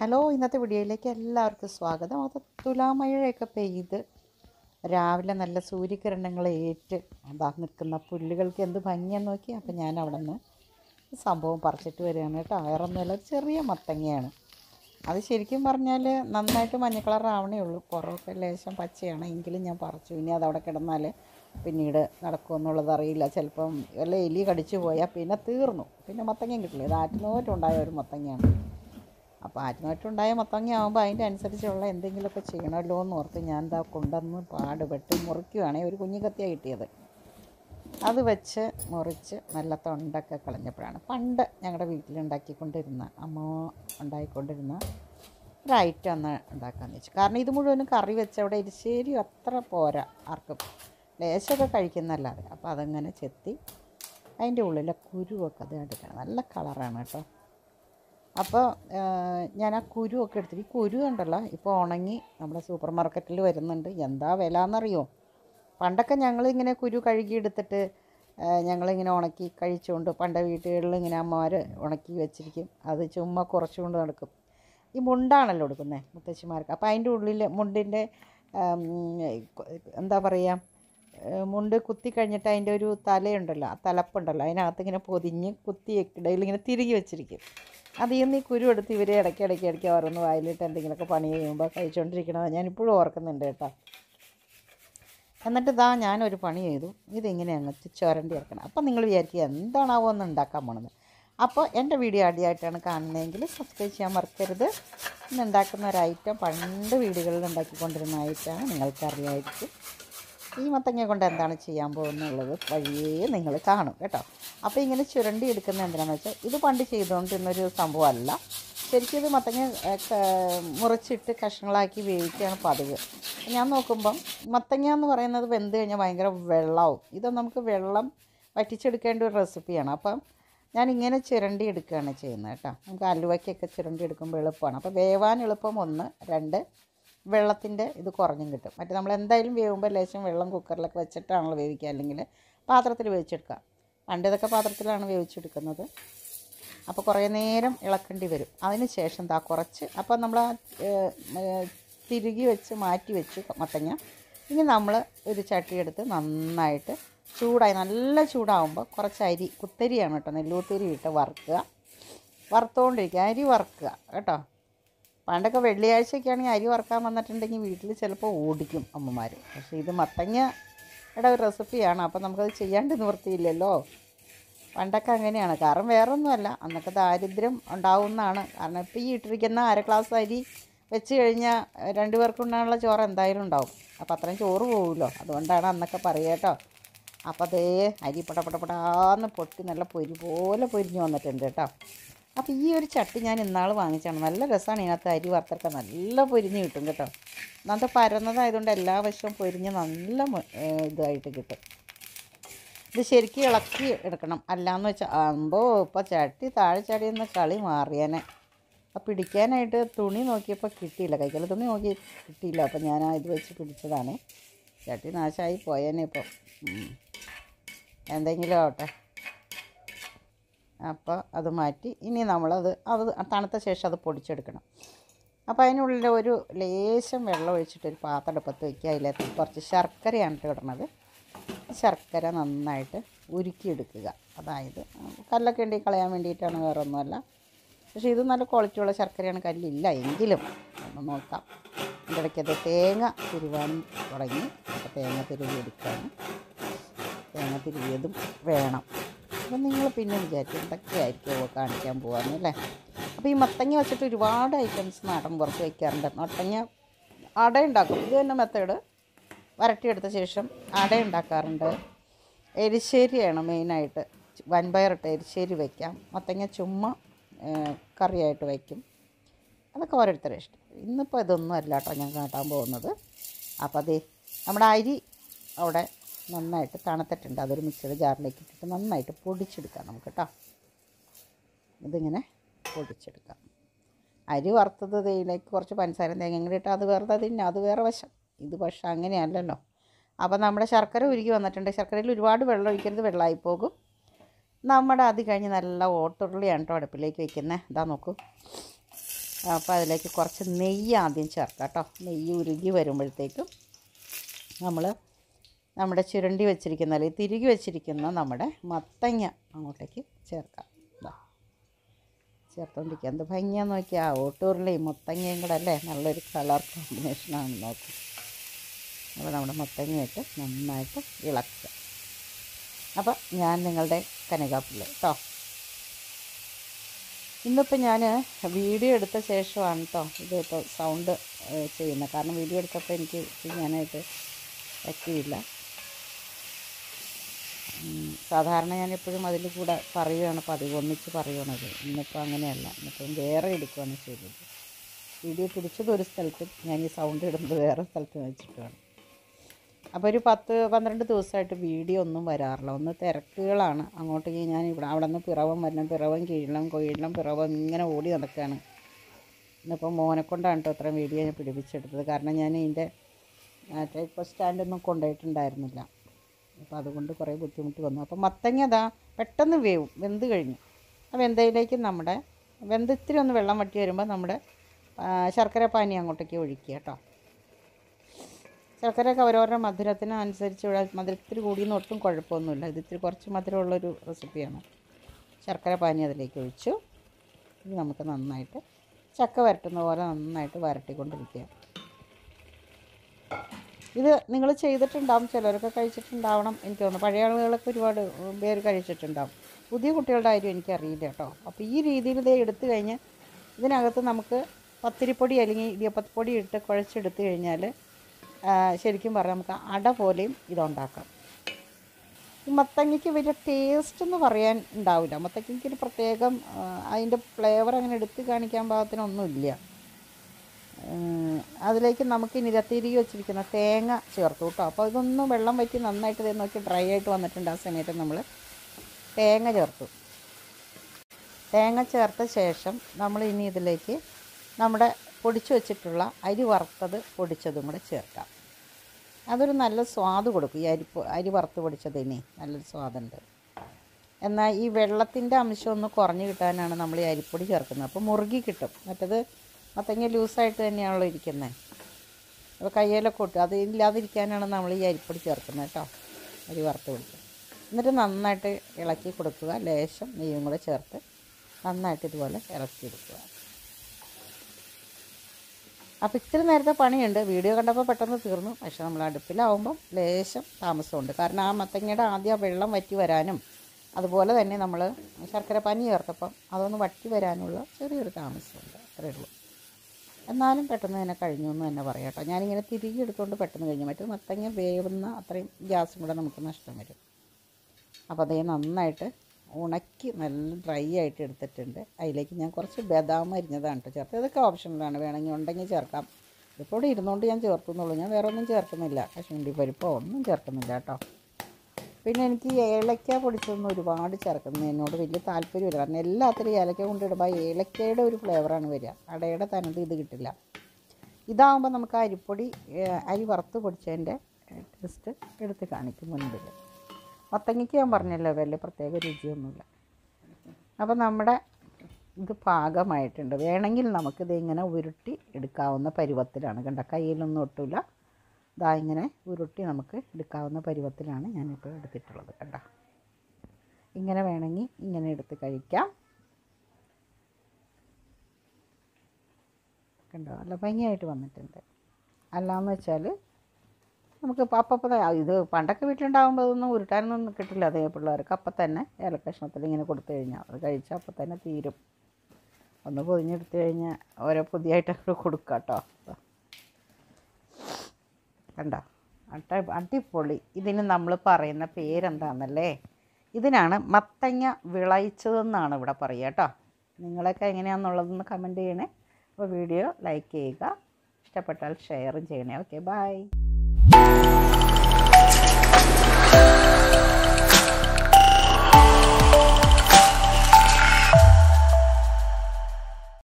Hello ഇന്നത്തെ വീഡിയോയിലേക്ക് എല്ലാവർക്കും സ്വാഗതം അത് തുലാമഴയൊക്കെ പെയ്ത് രാവിലെ നല്ല സൂര്യകിരണങ്ങൾ ഏറ്റ് അതാ നിൽക്കുന്ന പുല്ലുകൾക്ക് എന്ത് ഭംഗിയെന്ന് നോക്കി അപ്പം ഞാൻ അവിടെ നിന്ന് സംഭവം പറിച്ചിട്ട് വരികയാണ് കേട്ടോ വേറൊന്നുമല്ല ഒരു ചെറിയ മത്തങ്ങയാണ് അത് ശരിക്കും പറഞ്ഞാൽ നന്നായിട്ട് മഞ്ഞ കളർ ആവണേ ഉള്ളൂ പുറമൊക്കെ ലേശം പച്ചയാണ് എങ്കിലും ഞാൻ പറിച്ചു ഇനി അതവിടെ കിടന്നാൽ പിന്നീട് നടക്കുമെന്നുള്ളത് അറിയില്ല ചിലപ്പം വല്ല എലി കടിച്ചു പോയാൽ പിന്നെ തീർന്നു പിന്നെ മത്തങ്ങയും കിട്ടില്ല ഇത് ആറ്റുനോറ്റുണ്ടായ ഒരു മത്തങ്ങയാണ് അപ്പോൾ ആറ്റുനോറ്റുണ്ടായ മത്തങ്ങ ആകുമ്പോൾ അതിൻ്റെ അനുസരിച്ചുള്ള എന്തെങ്കിലുമൊക്കെ ചെയ്യണമല്ലോ എന്ന് ഓർത്ത് ഞാൻ എന്താ കൊണ്ടുവന്ന് പാടുപെട്ട് മുറിക്കുവാണെങ്കിൽ ഒരു കുഞ്ഞു കത്തിയാണ് കിട്ടിയത് അത് വെച്ച് മുറിച്ച് നല്ല തൊണ്ടൊക്കെ കളഞ്ഞപ്പോഴാണ് പണ്ട് ഞങ്ങളുടെ വീട്ടിലുണ്ടാക്കിക്കൊണ്ടിരുന്ന അമ്മ ഉണ്ടാക്കിക്കൊണ്ടിരുന്ന ഒരു ഐറ്റം ഒന്ന് ഉണ്ടാക്കാമെന്ന് വെച്ചു കാരണം ഇത് മുഴുവനും കറി വെച്ച് അവിടെ എരിശ്ശേരി അത്ര പോരാ ആർക്കും ലേശമൊക്കെ കഴിക്കുന്നല്ലാതെ അപ്പോൾ അതങ്ങനെ ചെത്തി അതിൻ്റെ ഉള്ളിലെ കുരുവൊക്കെ അത് എടുക്കണം നല്ല കളറാണ് കേട്ടോ അപ്പോൾ ഞാൻ ആ കുരുവൊക്കെ എടുത്തിട്ട് ഈ കുരു ഉണ്ടല്ലോ ഇപ്പോൾ ഉണങ്ങി നമ്മുടെ സൂപ്പർ മാർക്കറ്റിൽ വരുന്നുണ്ട് എന്താ വില എന്നറിയോ പണ്ടൊക്കെ ഞങ്ങളിങ്ങനെ കുരു കഴുകി എടുത്തിട്ട് ആ, ഞങ്ങളിങ്ങനെ ഉണക്കി കഴിച്ചുകൊണ്ട് പണ്ട് വീട്ടുകളിൽ ഇങ്ങനെ അമ്മമാർ ഉണക്കി വെച്ചിരിക്കും അത് ചുമ്മാ കുറച്ചുകൊണ്ട് നടക്കും ഈ മുണ്ടാണല്ലോ എടുക്കുന്നത് മുത്തശ്ശിമാർക്ക് അപ്പോൾ അതിൻ്റെ ഉള്ളിൽ മുണ്ടിൻ്റെ ആം, എന്താ പറയുക ഏഹ് മുണ്ട് കുത്തി കഴിഞ്ഞിട്ട് അതിൻ്റെ ഒരു തലയുണ്ടല്ലോ ആ തലപ്പുണ്ടല്ലോ അതിനകത്ത് ഇങ്ങനെ പൊതിഞ്ഞ് കുത്തി ഇടയിൽ ഇങ്ങനെ തിരികെ വെച്ചിരിക്കും അതിൽ നിന്ന് ഈ കുരു എടുത്ത് ഇവരെ ഇടയ്ക്ക് ഇടയ്ക്ക് ഇടയ്ക്ക് ഓരോന്ന് വായിലിട്ട് എന്തെങ്കിലുമൊക്കെ പണി ചെയ്യുമ്പോൾ കഴിച്ചുകൊണ്ടിരിക്കണത് ഞാൻ ഇപ്പോഴും ഓർക്കുന്നുണ്ട് കേട്ടോ എന്നിട്ട് ഇതാ ഞാനൊരു പണി ചെയ്തു ഇതിങ്ങനെ അങ്ങ് ചുരണ്ടി ഇറക്കണം അപ്പം നിങ്ങൾ വിചാരിക്കുക എന്താണാവോ ഒന്ന് ഉണ്ടാക്കാൻ പോണത് അപ്പോൾ എൻ്റെ വീഡിയോ ആദ്യമായിട്ടാണ് കാണുന്നതെങ്കിൽ സബ്സ്ക്രൈബ് ചെയ്യാൻ മറക്കരുത് ഇന്ന് ഉണ്ടാക്കുന്ന ഒരു ഐറ്റം പണ്ട് വീടുകളിൽ ഉണ്ടാക്കിക്കൊണ്ടിരുന്ന ഐറ്റമാണ് നിങ്ങൾക്കറിയായിരിക്കും ഈ മത്തങ്ങ കൊണ്ട് എന്താണ് ചെയ്യാൻ പോകുന്നുള്ളത് വഴിയേ നിങ്ങൾ കാണും കേട്ടോ അപ്പോൾ ഇങ്ങനെ ചുരണ്ടി എടുക്കുന്ന എന്തിനാണെന്ന് വെച്ചാൽ ഇത് പണ്ട് ചെയ്തുകൊണ്ടിരുന്നൊരു സംഭവമല്ല ശരിക്കും ഇത് മത്തങ്ങ ഏ, ക- മുറിച്ചിട്ട് കഷ്ണങ്ങളാക്കി വേവിക്കുകയാണ് പതിവ് ഞാൻ നോക്കുമ്പം മത്തങ്ങ എന്ന് പറയുന്നത് വെന്ത് കഴിഞ്ഞാൽ ഭയങ്കര വെള്ളമാവും ഇത് നമുക്ക് വെള്ളം വറ്റിച്ചെടുക്കേണ്ട ഒരു റെസിപ്പിയാണ് അപ്പം ഞാൻ ഇങ്ങനെ ചുരണ്ടി എടുക്കുകയാണ് ചെയ്യുന്നത് കേട്ടോ നമുക്ക് അലുവയ്ക്കൊക്കെ ചുരണ്ടി എടുക്കുമ്പോൾ എളുപ്പമാണ് അപ്പോൾ വേവാൻ എളുപ്പം ഒന്ന് രണ്ട് വെള്ളത്തിൻ്റെ ഇത് കുറഞ്ഞും കിട്ടും മറ്റേ നമ്മൾ എന്തായാലും വേവുമ്പോൾ ലേശം വെള്ളം കുക്കറിലൊക്കെ വെച്ചിട്ടാണല്ലോ വേവിക്കുക അല്ലെങ്കിൽ പാത്രത്തിൽ വേവിച്ചെടുക്കുക പണ്ട് ഇതൊക്കെ പാത്രത്തിലാണ് വേവിച്ചെടുക്കുന്നത് അപ്പോൾ കുറേ നേരം ഇളക്കേണ്ടി വരും അതിന് ശേഷം ദാ കുറച്ച് അപ്പോൾ നമ്മൾ ആ ഏഹ്, ഏഹ്, തിരുകി വെച്ച് മാറ്റി വെച്ചു മത്തങ്ങ ഇനി നമ്മൾ ഒരു ചട്ടി എടുത്ത് നന്നായിട്ട് ചൂടായി നല്ല ചൂടാവുമ്പോൾ കുറച്ച് അരി കുത്തരിയാണ് കേട്ടോ നെല്ലൂത്തിരി ഇട്ട് വറുക്കുക വറുത്തുകൊണ്ടിരിക്കുക അരി വറുക്കുക കേട്ടോ പണ്ടൊക്കെ വെള്ളിയാഴ്ചയൊക്കെയാണെങ്കിൽ അരി വറുക്കാൻ വന്നിട്ടുണ്ടെങ്കിൽ വീട്ടിൽ ചിലപ്പോൾ ഓടിക്കും അമ്മമാർ പക്ഷേ ഇത് മത്തങ്ങയുടെ ഒരു റെസിപ്പിയാണ് അപ്പോൾ നമുക്കത് ചെയ്യാണ്ട് നിവൃത്തിയില്ലല്ലോ പണ്ടൊക്കെ അങ്ങനെയാണ് കാരണം വേറൊന്നുമല്ല അന്നൊക്കെ ദാരിദ്ര്യം ഉണ്ടാവുന്നതാണ് കാരണം ഇപ്പോൾ ഈ ഇട്ടിരിക്കുന്ന അര ഗ്ലാസ് അരി വെച്ച് കഴിഞ്ഞാൽ രണ്ട് പേർക്ക് ഉണ്ടാകാനുള്ള ചോറ് എന്തായാലും ഉണ്ടാവും അപ്പോൾ അത്രയും ചോറ് പോകുമല്ലോ അതുകൊണ്ടാണ് അന്നൊക്കെ പറയുക കേട്ടോ അപ്പോൾ അതേ അരി പടപടപടാന്ന് പൊട്ടി നല്ല പൊരി പോലെ പൊരിഞ്ഞ് വന്നിട്ടുണ്ട് കേട്ടോ അപ്പോൾ ഈ ഒരു ചട്ടി ഞാൻ ഇന്നാൾ വാങ്ങിച്ചാണ് നല്ല രസമാണ് ഇതിനകത്ത് അരി വറുത്തെടുക്കാൻ നല്ല പൊരിഞ്ഞ് കിട്ടും കേട്ടോ ഒന്നാമത്തെ പരന്നതായതുകൊണ്ട് എല്ലാ വശവും പൊരിഞ്ഞ് നല്ല മു- ഏഹ് ഇതായിട്ട് കിട്ടും ഇത് ശരിക്കും ഇളക്കി എടുക്കണം അല്ലാന്ന് വെച്ചാൽ അമ്പോ ഇപ്പോൾ ചട്ടി താഴെ ചടിയെന്ന് കളി മാറിയേനെ അപ്പം പിടിക്കാനായിട്ട് തുണി നോക്കിയപ്പോൾ കിട്ടിയില്ല കൈക്കല തുണി നോക്കി കിട്ടിയില്ല അപ്പം ഞാൻ ആ ഇത് വെച്ച് പിടിച്ചതാണ് ചട്ടി നാശമായി പോയേനെ ഇപ്പം ഉം. എന്തെങ്കിലും ആവട്ടെ അപ്പോൾ അത് മാറ്റി ഇനി നമ്മളത് അത് തണുത്ത ശേഷം അത് പൊടിച്ചെടുക്കണം അപ്പോൾ അതിനുള്ളിൽ ഒരു ലേശം വെള്ളം ഒഴിച്ചിട്ട് ഒരു പാത്രം അടുപ്പത്ത് വയ്ക്കുക അതിലേക്ക് കുറച്ച് ശർക്കരയാണ് ഇട്ട് ഇടണത് ശർക്കര നന്നായിട്ട് ഉരുക്കിയെടുക്കുക അതായത് കല്ലൊക്കെ ഉണ്ടെങ്കിൽ കളയാൻ വേണ്ടിയിട്ടാണ് വേറെ ഒന്നുമല്ല പക്ഷേ ഇത് നല്ല ക്വാളിറ്റിയുള്ള ശർക്കരയാണ് കല്ലില്ല എങ്കിലും ഒന്ന് നോക്കാം അതിൻ്റെ ഇടയ്ക്ക് അത് തേങ്ങ തിരുവാനും തുടങ്ങി അപ്പോൾ തേങ്ങ തിരുവി എടുക്കുകയാണ് തേങ്ങ തിരുവിയതും വേണം അപ്പം നിങ്ങൾ പിന്നെ വിചാരിക്കും എന്തൊക്കെയായിരിക്കുമോ കാണിക്കാൻ പോകാമെന്ന് അല്ലേ അപ്പോൾ ഈ മത്തങ്ങ വെച്ചിട്ട് ഒരുപാട് ഐറ്റംസ് നാടൻ പുറത്ത് വയ്ക്കാറുണ്ട് മത്തങ്ങ അട ഉണ്ടാക്കും ഇത് തന്നെ മെത്തേഡ് വരട്ടിയെടുത്ത ശേഷം അട ഉണ്ടാക്കാറുണ്ട് എരിശ്ശേരിയാണ് മെയിനായിട്ട് വൻപയറിട്ട് എരിശ്ശേരി വയ്ക്കാം മത്തങ്ങ ചുമ്മാ ഏഹ്, കറിയായിട്ട് വയ്ക്കും അതൊക്കെ ഓരോരുത്തരുടെ ഇഷ്ടം ഇന്നിപ്പോൾ ഇതൊന്നും അല്ല കേട്ടോ ഞാൻ കാട്ടാൻ പോകുന്നത് അപ്പോൾ അതേ നമ്മുടെ അരി അവിടെ നന്നായിട്ട് തണുത്തിട്ടുണ്ട് അതൊരു മിക്സിയുടെ ജാറിലേക്ക് ഇട്ടിട്ട് നന്നായിട്ട് പൊടിച്ചെടുക്കാം നമുക്ക് കേട്ടോ ഇതിങ്ങനെ പൊടിച്ചെടുക്കാം അരി വറുത്തത് തേയിലേക്ക് കുറച്ച് പഞ്ചസാര തേങ്ങ കൂടി ഇട്ടാൽ അത് വെറുതെ തിന്നെ അത് വേറെ വശം ഇത് പക്ഷെ അങ്ങനെയല്ലല്ലോ അപ്പോൾ നമ്മുടെ ശർക്കര ഉരുകി വന്നിട്ടുണ്ട് ശർക്കരയിൽ ഒരുപാട് വെള്ളം ഒഴിക്കരുത് വെള്ളമായി പോകും നമ്മുടെ അത് കഴിഞ്ഞ് നല്ല ഓട്ടുരുളിയാണ് കേട്ടോ അടുപ്പിലേക്ക് വെക്കുന്നത് ഇതാ നോക്കൂ അപ്പോൾ അതിലേക്ക് കുറച്ച് നെയ്യ് ആദ്യം ചേർക്കാം കേട്ടോ നെയ്യ് ഉരുകി വരുമ്പോഴത്തേക്കും നമ്മൾ നമ്മുടെ ചുരണ്ടി വെച്ചിരിക്കുന്ന അല്ലെങ്കിൽ തിരുകി വെച്ചിരിക്കുന്ന നമ്മുടെ മത്തങ്ങ അങ്ങോട്ടേക്ക് ചേർക്കാം ഇതാ ചേർത്തോണ്ടിരിക്കുക എന്ത് ഭംഗിയാന്ന് നോക്കിയാൽ ഓട്ടൂറിലെയും മത്തങ്ങയും കൂടെ അല്ലേ നല്ലൊരു കളർ കോമ്പിനേഷനാണ് നോക്കും അപ്പോൾ നമ്മുടെ മത്തങ്ങയിട്ട് നന്നായിട്ട് ഇളക്കുക അപ്പോൾ ഞാൻ നിങ്ങളുടെ കനകാപ്പിള്ള കേട്ടോ ഇന്നിപ്പോൾ ഞാൻ വീഡിയോ എടുത്ത ശേഷമാണ് കേട്ടോ ഇത് ഇപ്പോൾ സൗണ്ട് ചെയ്യുന്നത് കാരണം വീഡിയോ എടുത്തപ്പോൾ എനിക്ക് ചെയ്യാനായിട്ട് പറ്റിയില്ല ഉം, സാധാരണ ഞാൻ എപ്പോഴും അതിൽ കൂടെ പറയുകയാണ് പതിവ് ഒന്നിച്ച് പറയണത് ഇന്നിപ്പോൾ അങ്ങനെയല്ല ഇന്നിപ്പം വേറെ എടുക്കുകയാണ് ചെയ്തത് വീഡിയോ പിടിച്ചത് ഒരു സ്ഥലത്ത് ഞാൻ ഈ സൗണ്ട് ഇടുന്നത് വേറെ സ്ഥലത്ത് വെച്ചിട്ടാണ് അപ്പോൾ ഒരു പത്ത് പന്ത്രണ്ട് ദിവസമായിട്ട് വീഡിയോ ഒന്നും വരാറില്ല ഒന്ന് തിരക്കുകളാണ് അങ്ങോട്ടേക്ക് ഞാൻ ഇവിടെ അവിടെ നിന്ന് പിറവം വരണം പിറവം കീഴണം കൊയിഴണം പിറവം ഇങ്ങനെ ഓടി നടക്കുകയാണ് ഇന്നിപ്പോൾ മോനെ കൊണ്ടാണ് കേട്ടോ അത്രയും വീഡിയോ ഞാൻ പിടിപ്പിച്ചെടുത്തത് കാരണം ഞാൻ ഇതിൻ്റെ ടൈപ്പ് സ്റ്റാൻഡൊന്നും കൊണ്ടുപോയിട്ടുണ്ടായിരുന്നില്ല അപ്പോൾ അതുകൊണ്ട് കുറേ ബുദ്ധിമുട്ട് വന്നു അപ്പോൾ മത്തങ്ങ അതാ പെട്ടെന്ന് വേവും വെന്ത് കഴിഞ്ഞു ആ വെന്തയിലേക്ക് നമ്മുടെ വെന്ത് ഇത്തിരി ഒന്ന് വെള്ളം വറ്റി വരുമ്പോൾ നമ്മുടെ ആ, ശർക്കര പാനി അങ്ങോട്ടേക്ക് ഒഴിക്കുക കേട്ടോ ശർക്കരയൊക്കെ ഓരോരോ മധുരത്തിന് അനുസരിച്ച് ഇവിടെ മധുരത്തിൽ കൂടിയെന്ന് ഒട്ടും കുഴപ്പമൊന്നുമില്ല ഇത് ഇത്തിരി കുറച്ച് മധുരമുള്ളൊരു റെസിപ്പിയാണ് ശർക്കര പാനി അതിലേക്ക് ഒഴിച്ചു ഇനി നമുക്ക് നന്നായിട്ട് ചക്ക വരട്ടുന്ന പോലെ നന്നായിട്ട് വരട്ടിക്കൊണ്ടിരിക്കുക ഇത് നിങ്ങൾ ചെയ്തിട്ടുണ്ടാവും ചിലരൊക്കെ കഴിച്ചിട്ടുണ്ടാവണം എനിക്ക് തോന്നുന്നു പഴയ ആളുകളൊക്കെ ഒരുപാട് പേര് കഴിച്ചിട്ടുണ്ടാവും പുതിയ കുട്ടികളുടെ കാര്യം എനിക്കറിയില്ല കേട്ടോ അപ്പോൾ ഈ രീതിയിൽ ഇത് എടുത്തു കഴിഞ്ഞ് ഇതിനകത്ത് നമുക്ക് പത്തിരിപ്പൊടി അല്ലെങ്കിൽ ഇടിയപ്പപ്പൊടി ഇട്ട് കുഴച്ചെടുത്ത് കഴിഞ്ഞാൽ ആ, ശരിക്കും പറഞ്ഞാൽ നമുക്ക് അട പോലെയും ഇതുണ്ടാക്കാം ഈ മത്തങ്ങയ്ക്ക് വലിയ ടേസ്റ്റ് എന്ന് പറയാൻ ഉണ്ടാവില്ല മത്തങ്ങയ്ക്ക് ഒരു പ്രത്യേകം ആ, അതിൻ്റെ ഫ്ലേവർ അങ്ങനെ എടുത്ത് കാണിക്കാൻ പാകത്തിനൊന്നുമില്ല ഉം, അതിലേക്ക് നമുക്ക് ഇനി തിരികെ വെച്ചിരിക്കുന്ന തേങ്ങ ചേർത്തു കേട്ടോ അപ്പോൾ ഇതൊന്ന് വെള്ളം വറ്റി നന്നായിട്ട് ദേ നോക്കി ഡ്രൈ ആയിട്ട് വന്നിട്ടുണ്ട് ആ സമയത്ത് നമ്മൾ തേങ്ങ ചേർത്തു തേങ്ങ ചേർത്ത ശേഷം നമ്മൾ ഇനി ഇതിലേക്ക് നമ്മുടെ പൊടിച്ചു വെച്ചിട്ടുള്ള അരി വറുത്തത് പൊടിച്ചതും കൂടെ ചേർക്കാം അതൊരു നല്ല സ്വാദ് കൊടുക്കും ഈ അരി അരി വറുത്ത് പൊടിച്ചതിന് നല്ലൊരു സ്വാദുണ്ട് എന്നാൽ ഈ വെള്ളത്തിൻ്റെ അംശം ഒന്ന് കുറഞ്ഞ് കിട്ടാനാണ് നമ്മൾ ഈ അരിപ്പൊടി ചേർക്കുന്നത് അപ്പോൾ മുറുകി കിട്ടും മറ്റത് മത്തങ്ങ ലൂസായിട്ട് തന്നെയാണല്ലോ ഇരിക്കുന്നത് അപ്പോൾ കയ്യിലൊക്കെ കൊട്ടും അത് ഇല്ലാതിരിക്കാനാണ് നമ്മൾ ഈ അരിപ്പൊടി ചേർക്കുന്നത് കേട്ടോ അരി വറുത്ത് കൊടുക്കുക എന്നിട്ട് നന്നായിട്ട് ഇളക്കി കൊടുക്കുക ലേശം നെയ്യും കൂടെ ചേർത്ത് നന്നായിട്ട് ഇതുപോലെ ഇളക്കി എടുക്കുക അപ്പോൾ ഇത്തിരി നേരത്തെ പണിയുണ്ട് വീഡിയോ കണ്ടപ്പോൾ പെട്ടെന്ന് തീർന്നു പക്ഷേ നമ്മൾ അടുപ്പിലാവുമ്പം ലേശം താമസമുണ്ട് കാരണം ആ മത്തങ്ങയുടെ ആദ്യം ആ വെള്ളം വറ്റി വരാനും അതുപോലെ തന്നെ നമ്മൾ ശർക്കര പനി ചേർത്തപ്പം അതൊന്ന് വറ്റി വരാനുള്ള ചെറിയൊരു താമസമുണ്ട് അത്രയേ ഉള്ളൂ എന്നാലും പെട്ടെന്ന് തന്നെ കഴിഞ്ഞു എന്ന് തന്നെ പറയാം കേട്ടോ ഞാനിങ്ങനെ തിരികെ എടുത്തുകൊണ്ട് പെട്ടെന്ന് കഴിഞ്ഞു മറ്റേ മത്തങ്ങ വേവുന്ന അത്രയും ഗ്യാസും കൂടെ നമുക്ക് നഷ്ടം വരും അപ്പോൾ അതേ നന്നായിട്ട് ഉണക്കി നല്ല ഡ്രൈ ആയിട്ട് എടുത്തിട്ടുണ്ട് അതിലേക്ക് ഞാൻ കുറച്ച് ബദാം അരിഞ്ഞതാണ് കേട്ടോ ചേർത്ത് ഇതൊക്കെ ഓപ്ഷനിലാണ് വേണമെങ്കിൽ ഉണ്ടെങ്കിൽ ചേർക്കാം ഇപ്പോൾ ഇവിടെ ഇരുന്നുകൊണ്ട് ഞാൻ ചേർക്കുന്നുള്ളൂ ഞാൻ വേറെ ഒന്നും ചേർക്കുന്നില്ല കശുവണ്ടി പരിപ്പോ ഒന്നും ചേർക്കുന്നില്ല കേട്ടോ പിന്നെ എനിക്ക് ഈ ഏലക്ക പൊടിച്ചതൊന്നും ഒരുപാട് ചേർക്കുന്നത് എന്നോട് വലിയ താല്പര്യമില്ല കാരണം എല്ലാത്തിലും ഏലക്ക കൊണ്ടിടുമ്പോൾ ആ ഏലക്കയുടെ ഒരു ഫ്ലേവറാണ് വരിക അടയുടെ തനത് ഇത് കിട്ടില്ല ഇതാകുമ്പോൾ നമുക്ക് അരിപ്പൊടി ഏഹ്, അരി വറുത്ത് പൊടിച്ചതിൻ്റെ ടേസ്റ്റ് എടുത്ത് കാണിക്കും മുൻപിൽ മത്തങ്ങയ്ക്ക് ഞാൻ പറഞ്ഞല്ലോ വലിയ പ്രത്യേക രുചിയൊന്നുമില്ല അപ്പോൾ നമ്മുടെ ഇത് പാകമായിട്ടുണ്ട് വേണമെങ്കിൽ നമുക്കിത് ഇങ്ങനെ ഉരുട്ടി എടുക്കാവുന്ന പരുവത്തിലാണ് കണ്ട കയ്യിലൊന്നും ഒട്ടില്ല ഇതാ ഇങ്ങനെ ഉരുട്ടി നമുക്ക് എടുക്കാവുന്ന പരുവത്തിലാണ് ഞാനിപ്പോൾ എടുത്തിട്ടുള്ളത് കണ്ട ഇങ്ങനെ വേണമെങ്കിൽ ഇങ്ങനെ എടുത്ത് കഴിക്കാം കണ്ടോ നല്ല ഭംഗിയായിട്ട് വന്നിട്ടുണ്ട് അല്ലാന്ന് വെച്ചാൽ നമുക്ക് ഇപ്പം അപ്പം അപ്പം ഇത് പണ്ടൊക്കെ വീട്ടിലുണ്ടാകുമ്പോൾ അതൊന്നും ഉരുട്ടാനൊന്നും കിട്ടില്ല അതേ പിള്ളേർക്ക് അപ്പം തന്നെ ഏലക്കഷ്ണത്തിൽ ഇങ്ങനെ കൊടുത്തു കഴിഞ്ഞാൽ അത് കഴിച്ചാൽ അപ്പം തന്നെ തീരും ഒന്ന് പൊതിഞ്ഞെടുത്ത് കഴിഞ്ഞാൽ ഓരോ പുതിയതായിട്ട് അങ്ങോട്ട് കൊടുക്കാം കേട്ടോ കണ്ടോ അട്ട അടിപൊളി ഇതിന് നമ്മൾ പറയുന്ന പേരെന്താണെന്നല്ലേ ഇതിനാണ് മത്തങ്ങ വിളയിച്ചതെന്നാണ് ഇവിടെ പറയുക കേട്ടോ നിങ്ങളൊക്കെ എങ്ങനെയാണെന്നുള്ളതൊന്ന് കമൻറ്റ് ചെയ്യണേ അപ്പോൾ വീഡിയോ ലൈക്ക് ചെയ്യുക ഇഷ്ടപ്പെട്ടാൽ ഷെയറും ചെയ്യണേ ഓക്കെ ബൈ